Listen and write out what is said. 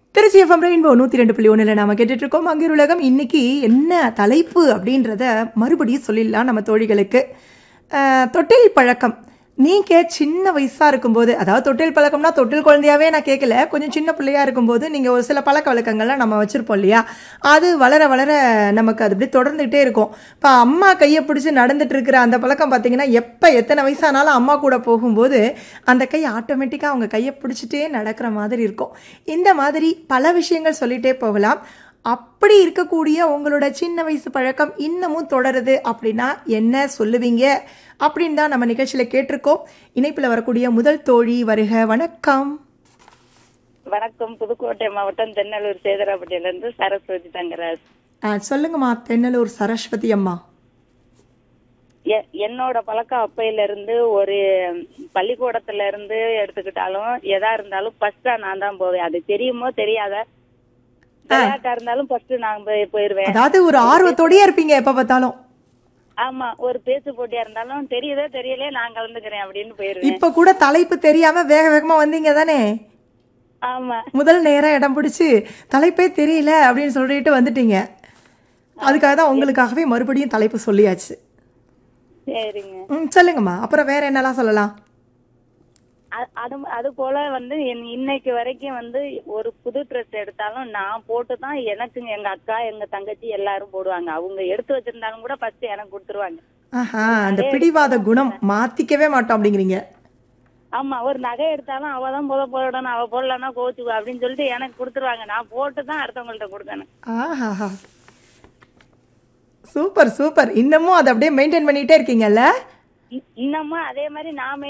Trichy FM rainbow நூற்றி ரெண்டு புள்ளி ஒன்றில் நாம கேட்டுட்டு இருக்கோம் மங்கிர் உலகம் இன்னைக்கு என்ன தலைப்பு அப்படின்றத மறுபடியும் சொல்லிடலாம் நம்ம தோழிகளுக்கு அஹ், தொட்டில் பழக்கம் நீங்க சின்ன வயசா இருக்கும்போது அதாவது தொட்டில் பழக்கம்னா தொட்டில் குழந்தையாவே நான் கேட்கல கொஞ்சம் சின்ன பிள்ளையா இருக்கும்போது நீங்க ஒரு சில பழக்க வழக்கங்கள்லாம் நம்ம வச்சிருப்போம் இல்லையா அது வளர வளர நமக்கு அது அப்படியே தொடர்ந்துகிட்டே இருக்கும் இப்போ அம்மா கையை பிடிச்சி நடந்துட்டு இருக்கிற அந்த பழக்கம் பார்த்தீங்கன்னா எப்போ எத்தனை வயசானாலும் அம்மா கூட போகும்போது அந்த கை ஆட்டோமேட்டிக்காக அவங்க கையை பிடிச்சிட்டே நடக்கிற மாதிரி இருக்கும் இந்த மாதிரி பல விஷயங்கள் சொல்லிட்டே போகலாம் அப்படி இருக்கக்கூடிய உங்களோட சின்ன வயசு பழக்கம் இன்னமும் தொடருது அப்படின்னா என்ன சொல்லுவீங்க அப்படின்னு தான் நம்ம நிகழ்ச்சியில் கேட்டிருக்கோம் இணைப்பில் வரக்கூடிய முதல் தோழி வருக வணக்கம் வணக்கம் புதுக்கோட்டை மாவட்டம் தென்னலூர் சேதராப்பட்டியில இருந்து சரஸ்வதி தங்கராஜ் ஆ, சொல்லுங்கம்மா தென்னலூர் சரஸ்வதி அம்மா எ- என்னோட பழக்கம் அப்பையில இருந்து ஒரு பள்ளிக்கூடத்துல இருந்து எடுத்துக்கிட்டாலும் எதா இருந்தாலும் ஃபர்ஸ்டா நான் தான் போவேன் அது தெரியுமோ தெரியாத விளையாட்டா இருந்தாலும் ஃபர்ஸ்ட் நான் போய் போயிருவேன் அதாவது ஒரு ஆர்வத்தோடயே இருப்பீங்க எப்போ பார்த்தாலும் ஆமா ஒரு பேச்சு போட்டியா இருந்தாலும் தெரியுதோ தெரியலையே நான் கலந்துக்கிறேன் அப்படின்னு போயிருவேன் இப்போ கூட தலைப்பு தெரியாம வேக வேகமா வந்தீங்க தானே ஆமா முதல் நேரம் இடம் பிடிச்சு தலைப்பே தெரியல அப்படின்னு சொல்லிட்டு வந்துட்டீங்க அதுக்காக தான் உங்களுக்காகவே மறுபடியும் தலைப்பு சொல்லியாச்சு சரிங்க ம் சொல்லுங்கம்மா அப்புறம் வேற என்னலாம் சொல்லலாம் அ- அது அது போல வந்து என் இன்னைக்கு வரைக்கும் வந்து ஒரு புது ட்ரெஸ் எடுத்தாலும் நான் போட்டு தான் எனக்கு எங்க அக்கா எங்க தங்கச்சி எல்லாரும் போடுவாங்க அவங்க எடுத்து வச்சிருந்தாலும் கூட ஃபர்ஸ்ட் எனக்கு கொடுத்துருவாங்க ஆஹா அந்த பிடிவாத குணம் மாத்திக்கவே மாட்டோம் அப்படிங்கிறீங்க ஆமா ஒரு நகை எடுத்தாலும் அவ தான் போத போடணும் அவ போடலன்னா கோச்சுக்குவா அப்படின்னு சொல்லிட்டு எனக்கு கொடுத்துருவாங்க நான் போட்டு தான் அடுத்தவங்கள்ட்ட கொடுக்கணும் ஆஹா சூப்பர் சூப்பர் இன்னமும் அதை அப்படியே மெயின்டைன் பண்ணிட்டே இருக்கீங்கல்ல இ- இன்னமும் அதே மாதிரி நாம